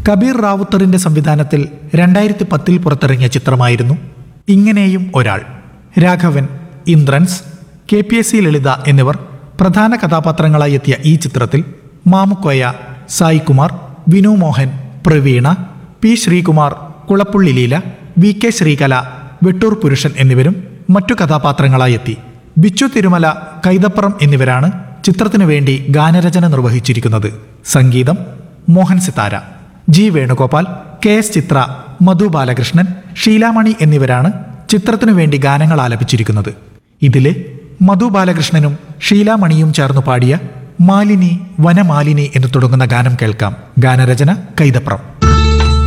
കബീർ റാവുത്തറിന്റെ സംവിധാനത്തിൽ രണ്ടായിരത്തി പത്തിൽ പുറത്തിറങ്ങിയ ചിത്രമായിരുന്നു ഇങ്ങനെയും ഒരാൾ Raghavan Indrans K P S C Lalitha എന്നിവർ പ്രധാന കഥാപാത്രങ്ങളായി എത്തിയ ഈ ചിത്രത്തിൽ Mamukkoya Saikumar Vinu Mohan Praveena P Sreekumar Kulappully Leela V K Sreekala Vettoor Purushan എന്നിവരും മറ്റു കഥാപാത്രങ്ങളായി എത്തി ബിച്ചു തിരുമല കൈതപ്പുറം എന്നിവരാണ് ചിത്രത്തിനു വേണ്ടി ഗാനരചന നിർവഹിച്ചിരിക്കുന്നത് സംഗീതം Mohan Sithara G Venugopal K S Chithra Madhu Balakrishnan Sheelamani എന്നിവരാണ് ചിത്രത്തിനു വേണ്ടി ഗാനങ്ങൾ ആലപിച്ചിരിക്കുന്നത് ഇതിലെ മധു ബാലകൃഷ്ണനും ഷീലാമണിയും ചേർന്ന് പാടിയ മാലിനി വനമാലിനി എന്ന് തുടങ്ങുന്ന ഗാനം കേൾക്കാം ഗാനരചന കൈതപ്രം